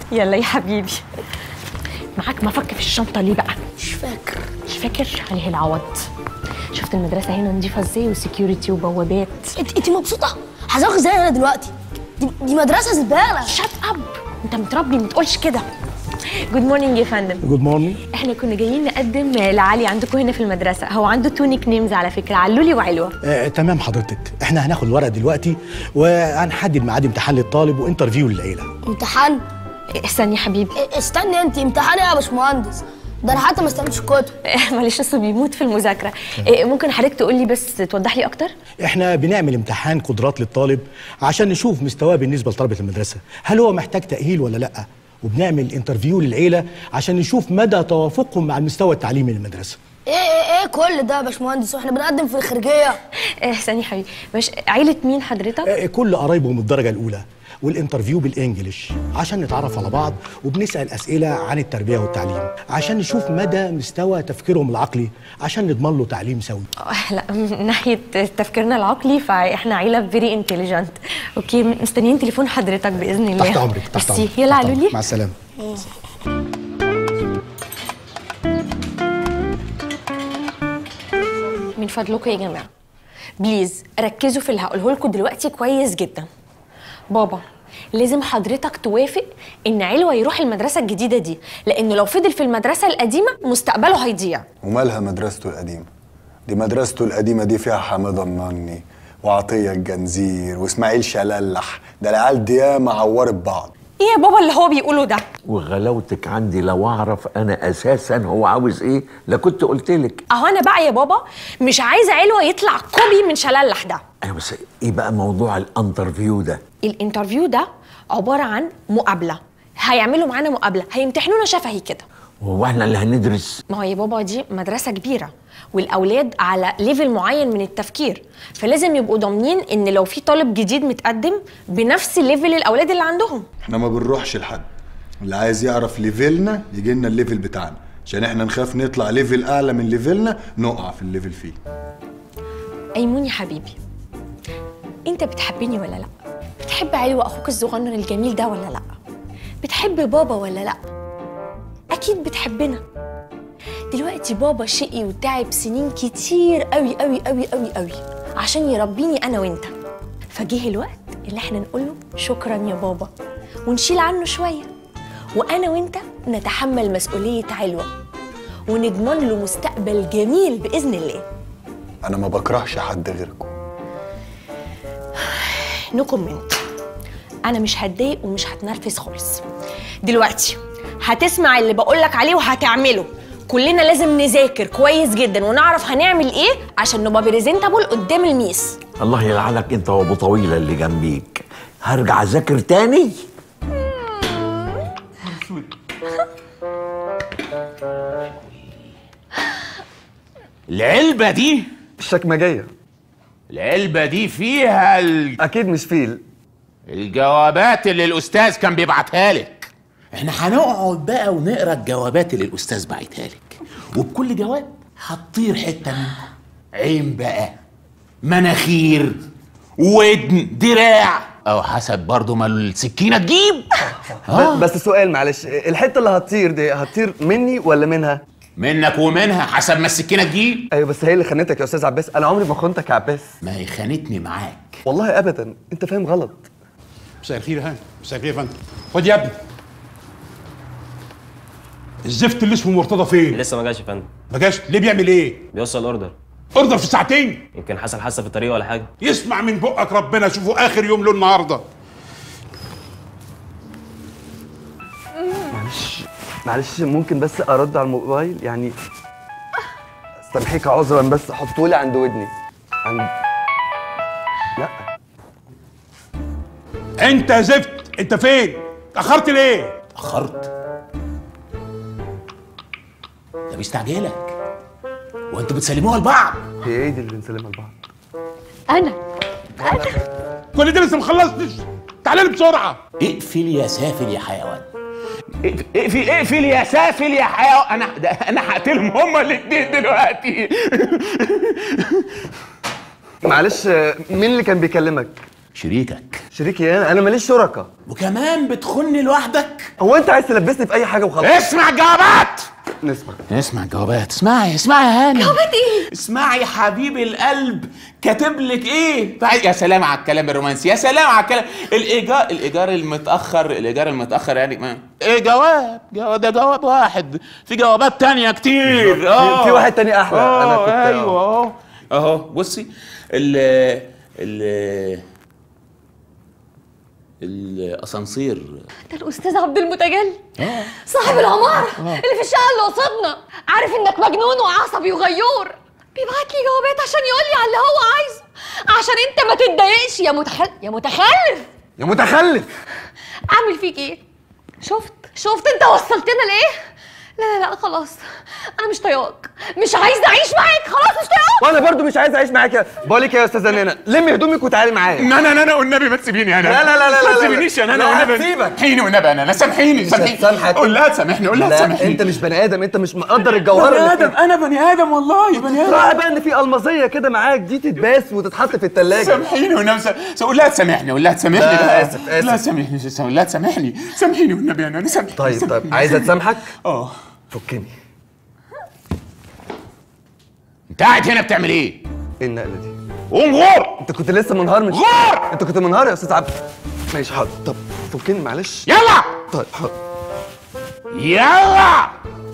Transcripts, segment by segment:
يلا يا حبيبي معاك مفك في الشنطه ليه بقى مش فاكر مش فاكر عليه العوض شفت المدرسه هنا نضيفه ازاي وسكيورتي وبوابات انت انت مبسوطه هزوغ ازاي انا دلوقتي دي, دي مدرسه زباله شات اب انت متربي ما تقولش كده جود مورنينج يا فندم جود مورنينج احنا كنا جايين نقدم لعلي عندكم هنا في المدرسه هو عنده تو نيك نيمز على فكره علولي وعلوه آه، تمام حضرتك احنا هناخد الورق دلوقتي وهنحدد ميعاد امتحان للطالب وانترفيو للعيله امتحان استني يا حبيبي إيه، استني انت امتحان ايه يا باشمهندس ده انا حتى ما استلمتش الكتب معلش اصله بيموت في المذاكره إيه، ممكن حضرتك تقول لي بس توضح لي اكتر احنا بنعمل امتحان قدرات للطالب عشان نشوف مستواه بالنسبه لطلبه المدرسه هل هو محتاج تاهيل ولا لا وبنعمل انترفيو للعيله عشان نشوف مدى توافقهم مع المستوى التعليمي للمدرسه ايه ايه ايه كل ده يا باشمهندس واحنا بنقدم في الخارجيه إيه، استني يا حبيبي باش عيله مين حضرتك آه، كل قرايبه من الدرجه الاولى والانترفيو بالانجلش عشان نتعرف على بعض وبنسال اسئله عن التربيه والتعليم عشان نشوف مدى مستوى تفكيرهم العقلي عشان نضمن له تعليم سوي آه، لا من ناحيه تفكيرنا العقلي فاحنا عيله فيري انتليجنت اوكي مستنيين تليفون حضرتك باذن الله تحت امرك تحت ميرسي. امرك يلا تحت علولي أمرك. مع السلامه من فضلكم يا جماعه بليز ركزوا في اللي هقوله لكم دلوقتي كويس جدا بابا لازم حضرتك توافق ان علوه يروح المدرسه الجديده دي لانه لو فضل في المدرسه القديمه مستقبله هيضيع ومالها مدرسته القديمة دي مدرسته القديمة دي فيها حماده النني وعطية الجنزير واسماعيل شلالح ده العيال دي ياما عورت بعض ايه يا بابا اللي هو بيقوله ده وغلاوتك عندي لو اعرف انا اساسا هو عاوز ايه لكنت قلت لك اهو انا بقى يا بابا مش عايزه علوه يطلع كوبي من شلالح ده ايوه بس ايه بقى موضوع الانترفيو ده الانترفيو ده عباره عن مقابله هيعملوا معانا مقابله هيمتحنونا شفهي كده هو احنا اللي هندرس ما هو يا بابا دي مدرسة كبيرة والأولاد على ليفل معين من التفكير فلازم يبقوا ضامنين إن لو في طالب جديد متقدم بنفس ليفل الأولاد اللي عندهم احنا ما بنروحش لحد اللي عايز يعرف ليفلنا يجي لنا الليفل بتاعنا عشان احنا نخاف نطلع ليفل اعلى من ليفلنا نقع في الليفل فيه أيمون يا حبيبي أنت بتحبني ولا لأ؟ بتحب علوة أخوك الصغنن الجميل ده ولا لأ؟ بتحب بابا ولا لأ؟ أكيد بتحبنا دلوقتي بابا شقي وتعب سنين كتير قوي قوي قوي قوي قوي عشان يربيني أنا وأنت فجه الوقت اللي احنا نقول له شكرا يا بابا ونشيل عنه شوية وأنا وأنت نتحمل مسؤولية علوة ونضمن له مستقبل جميل بإذن الله انا ما بكرهش حد غيركم نو كومنت انا مش هتضايق ومش هتنرفز خالص دلوقتي هتسمع اللي بقولك عليه وهتعمله كلنا لازم نذاكر كويس جدا ونعرف هنعمل ايه عشان نبقى بريزنتابل قدام الميس الله يلعنك انت وابو طويله اللي جنبيك هرجع اذاكر تاني العلبة دي الشكمجية العلبة دي فيها ال... أكيد مش فيل الجوابات اللي الأستاذ كان بيبعتها لك احنا هنقعد بقى ونقرا الجوابات اللي الأستاذ بعتها لك وبكل جواب هتطير حتة منكم عين بقى مناخير ودن دراع أو حسب برضو ما السكينة تجيب ب- بس سؤال معلش الحتة اللي هتطير دي هتطير مني ولا منها؟ منك ومنها حسب ما السكينة تجيب ايوه بس هي اللي خانتك يا استاذ عباس انا عمري ما خنتك يا عباس ما هي خانتني معاك والله ابدا انت فاهم غلط مساء الخير يا هاني مساء الخير يا فندم خد يا ابني الزفت اللي اسمه مرتضى فين؟ لسه ما جاش يا فندم ما جاش ليه بيعمل ايه؟ بيوصل اوردر اوردر في ساعتين يمكن حصل حادثه في الطريق ولا حاجه يسمع من بقك ربنا شوفوا اخر يوم له النهارده معلش معلش ممكن بس ارد على الموبايل يعني استمحيك عذرا بس حطولي عند ودني عند لا انت يا زفت انت فين؟ اتاخرت ليه؟ اتأخرت ده بيستعجلك وانتوا بتسلموها لبعض هي ايه دي اللي بنسلمها لبعض انا كل ده لسه ما خلصتش تعالى لي بسرعه اقفل يا سافل يا حيوان اقفل اقفل اقفل يا سافل يا حيوان انا ده انا هقتلهم هما الاثنين دلوقتي معلش مين اللي كان بيكلمك شريكك شريكي انا انا ماليش شركاء وكمان بتخن لوحدك هو انت عايز تلبسني في اي حاجه وخلاص اسمع الجوابات نسمع اسمع الجوابات اسمعي اسمعي يا هاني جوابات ايه؟ اسمعي حبيب القلب كاتب لك ايه تعالي- يا سلام على الكلام الرومانسي يا سلام على الكلام الايجار الايجار المتاخر الايجار المتاخر يعني ما ايه جواب جواب ده جواب واحد في جوابات تانية كتير في- اه في واحد تاني أحلى. أنا آه، كنت- آه. ايوه اهو اهو بصي ال ال الاسانسير ده الاستاذ عبد المتجلي صاحب العماره اللي في الشقه اللي قصادنا عارف انك مجنون وعصبي وغيور بيبعت لي جوابات عشان يقول لي على اللي هو عايزه عشان انت ما تتضايقش يا متخلف يا متخلف يا متخلف اعمل فيك ايه شفت شفت انت وصلتنا لايه لا لا لا خلاص انا مش طايقاك مش عايزه اعيش معاك خلاص مش طايقاك وانا برضو مش عايز اعيش معاك يا بقول لك يا استاذه نانا لمي هدومك وتعالي معايا لا لا لا لا والنبي ما تسيبيني انا لا لا لا لا ما لا لا. تسيبنيش يا نانا لا، والنبي هسيبك. سامحيني والنبي انا لا سامحيني سامحيني هتسامحك. قول لها تسامحني قول لها لا تسامحيني انت مش بني ادم انت مش مقدر الجوهره بني اللي ادم فيها. انا بني ادم والله بني راعي ادم بقى ان في المظيه كده معاك دي تتباس وتتحط في الثلاجه سامحيني والنبي سام- قول لها تسامحني قول لها تسامحني لا، بقى. آسف، آسف. لا سامحني قول لها تسامحني سامحيني والنبي انا سامحني طيب طيب سامحيني. عايزه تسامحك اه فكني انت قاعد هنا بتعمل ايه؟ ايه النقله دي قوم غور انت كنت لسه منهار من غور انت كنت منهار يا استاذ عبد ماشي حاضر طب فكني معلش يلا طيب حاضر يلا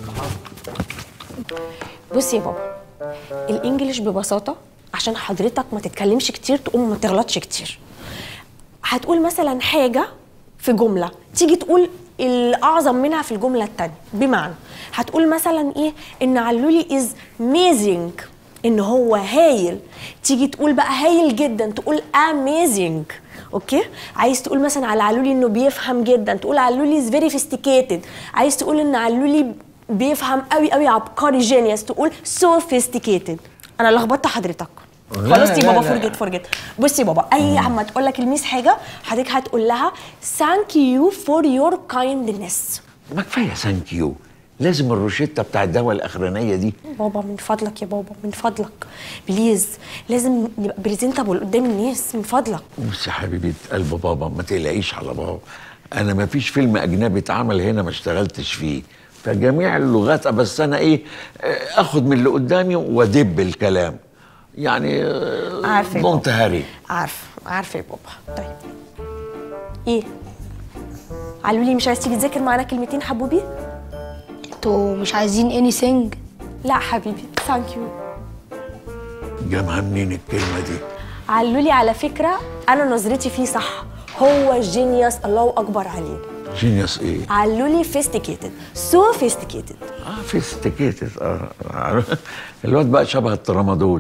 بص يا بابا الانجليش ببساطه عشان حضرتك ما تتكلمش كتير تقوم ما تغلطش كتير هتقول مثلا حاجه في جمله تيجي تقول الاعظم منها في الجمله التانية بمعنى هتقول مثلا ايه ان علولي از ميزنج ان هو هايل تيجي تقول بقى هايل جدا تقول اميزنج اوكي عايز تقول مثلا على علولي انه بيفهم جدا تقول علولي از فيري فيستيكيتد عايز تقول ان علولي بيفهم قوي قوي عبقري جينيوس تقول سوفيستيكيتد انا لخبطت حضرتك خلاص يا لا، بابا لا. فرجت فرجت بصي يا بابا اي عما تقول لك الميس حاجه حضرتك هتقول لها ثانك يو فور يور كايندنس ما كفايه ثانك يو لازم الروشته بتاع الدواء الاخرانيه دي بابا من فضلك يا بابا من فضلك بليز لازم نبقى بريزنتابل قدام الناس من فضلك بص يا حبيبه قلب بابا ما تقلقيش على بابا انا ما فيش فيلم اجنبي اتعمل هنا ما اشتغلتش فيه فجميع اللغات بس انا ايه آه، اخد من اللي قدامي وادب الكلام يعني عارفة يا دونت هاري عارفه عارفه يا بابا طيب ايه قالوا لي مش عايز تيجي تذاكر معانا كلمتين حبوبي انتوا مش عايزين anything لا حبيبي ثانك يو جابها منين الكلمه دي قالوا لي على فكره انا نظرتي فيه صح هو جينيوس الله اكبر عليه جينيوس ايه قالوا لي فيستيكيتد سوفيستيكيتد اه فيستيكيتد اه عارف؟ الواد بقى شبه الترامادول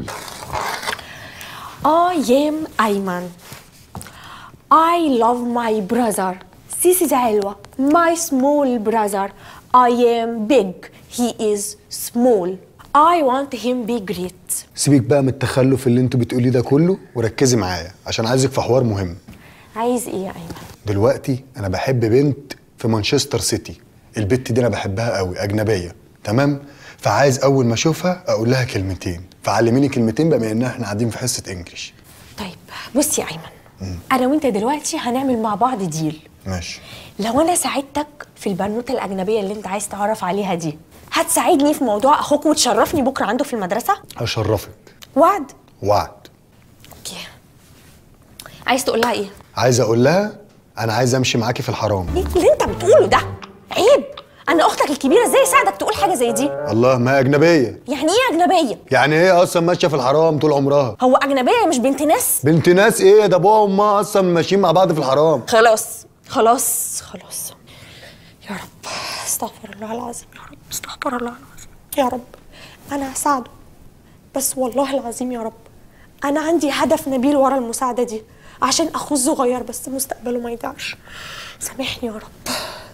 I am Ayman. I love my brother. This is Alwa, my small brother. I am big. He is small. I want him be great. سيبك بقى من التخلف اللي انتوا بتقوليه ده كله وركزي معايا عشان عايزك في حوار مهم عايز ايه يا ايمن؟ دلوقتي انا بحب بنت في مانشستر سيتي البت دي انا بحبها قوي اجنبيه تمام فعايز اول ما اشوفها اقول لها كلمتين فعلميني كلمتين بما ان احنا قاعدين في حصه انجليش طيب بص يا ايمن انا وانت دلوقتي هنعمل مع بعض ديل ماشي لو انا ساعدتك في البنوته الاجنبيه اللي انت عايز تعرف عليها دي هتساعدني في موضوع اخوك وتشرفني بكره عنده في المدرسه اشرفك وعد وعد اوكي عايز تقول لها ايه عايز اقول لها انا عايز امشي معاكي في الحرام ايه اللي انت بتقوله ده عيب انا اختك الكبيره ازاي اساعدك تقول حاجه زي دي الله ما هي اجنبيه يعني ايه اجنبيه يعني ايه اصلا ماشيه في الحرام طول عمرها هو اجنبيه مش بنت ناس بنت ناس ايه ده ابوها وامها اصلا ماشيين مع بعض في الحرام خلاص خلاص خلاص يا رب استغفر الله العظيم يا رب استغفر الله العظيم يا رب انا هساعده بس والله العظيم يا رب انا عندي هدف نبيل ورا المساعده دي عشان اخوه الصغير بس مستقبله ما يضيعش سامحني يا رب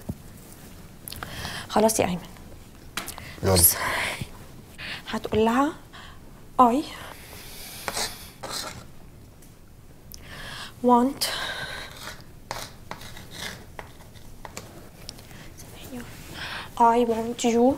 خلاص يا ايمن يلا هتقول لها I want I want you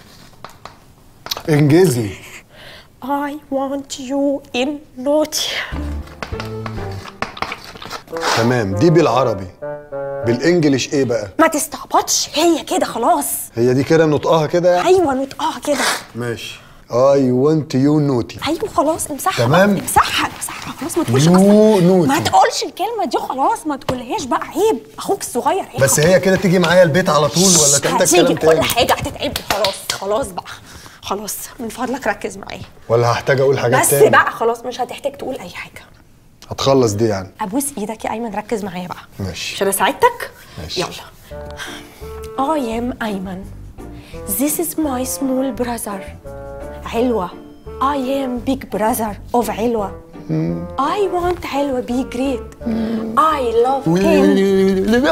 انجزي I want you in naughty تمام دي بالعربي بالانجلش ايه بقى ما تستعبطش هي كده خلاص هي دي كده نطقها كده يعني ايوه نطقها كده ماشي اي ونت يو نوتي ايوه خلاص امسحها تمام. بقى. امسحها امسحها خلاص ما تقولش نو- اصلا نوتي. ما تقولش الكلمه دي خلاص ما تقولهاش بقى عيب اخوك الصغير عيب بس هي كده تيجي معايا البيت على طول ولا تحتاج هتيجي كلام كل تاني حاجه هتتعب خلاص خلاص بقى خلاص من فضلك ركز معايا ولا هحتاج اقول حاجات بس تاني بقى خلاص مش هتحتاج تقول اي حاجه هتخلص دي يعني ابوس ايدك يا ايمن ركز معايا بقى ماشي مش انا ساعدتك ماشي. يلا I am أيمن This is my small brother علوة I am big brother of علوة I want علوة be great I love him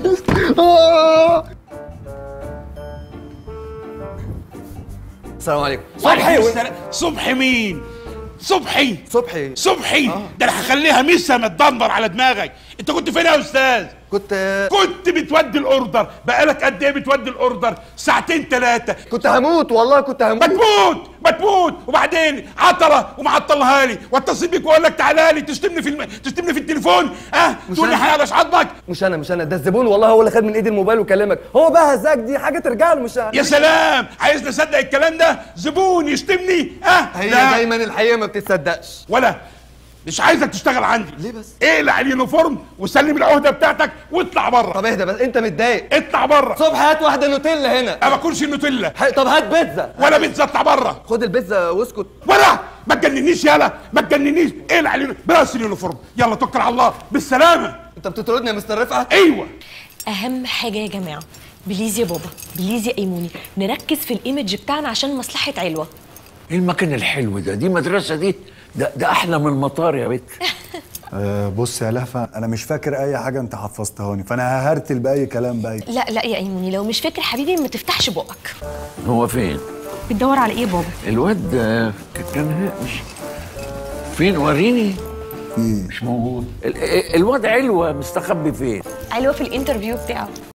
السلام عليكم صبحي صبحي مين؟ صبحي صبحي صبحي ده انا هخليها ميسه متدمر على دماغك انت كنت فين يا استاذ؟ كنت كنت بتودي الاوردر بقالك قد ايه بتودي الاوردر؟ ساعتين ثلاثه كنت هموت والله كنت ما هموت تموت ما تموت وبعدين عطله ومعطلها لي واتصل بيك واقول لك تعالى لي تشتمني في الم... تشتمني في التليفون اه تقول لي أنا. هيقلش عظمك مش انا مش انا ده الزبون والله هو اللي خد من ايدي الموبايل وكلمك هو بقى هزاك دي حاجه ترجع له مش يا سلام عايز نصدق الكلام ده زبون يشتمني اه هي لا. دايما الحقيقه ما بتتصدقش ولا مش عايزك تشتغل عندي ليه بس؟ اقلع اليونيفورم وسلم العهده بتاعتك واطلع بره طب اهدى بس انت متضايق اطلع بره صبح هات واحده نوتيلا هنا ما باكلش النوتيلا ح- طب هات بيتزا ولا بيتزا اطلع بره خد البيتزا واسكت ولا ما تجننيش يالا ما تجننيش اقلع اليونيفورم بس اليونيفورم يلا توكل على الله بالسلامه انت بتطردني يا مستر رفعت ايوه اهم حاجه يا جماعه بليز يا بابا بليز يا ايموني نركز في الايمج بتاعنا عشان مصلحه علوه ايه المكان الحلو ده دي مدرسه دي ده, ده احلى من المطار يا بت أه بص يا لهفة أنا مش فاكر أي حاجة أنت حفظتهاني فأنا ههرتل بأي كلام بأي لا لا يا ايموني لو مش فاكر حبيبي ما تفتحش بقك هو فين بتدور على ايه يا بابا الواد ده كان هنا مش فين وريني مش موجود ال- ال- الواد علوه مستخبي فين علوه في الانترفيو بتاعه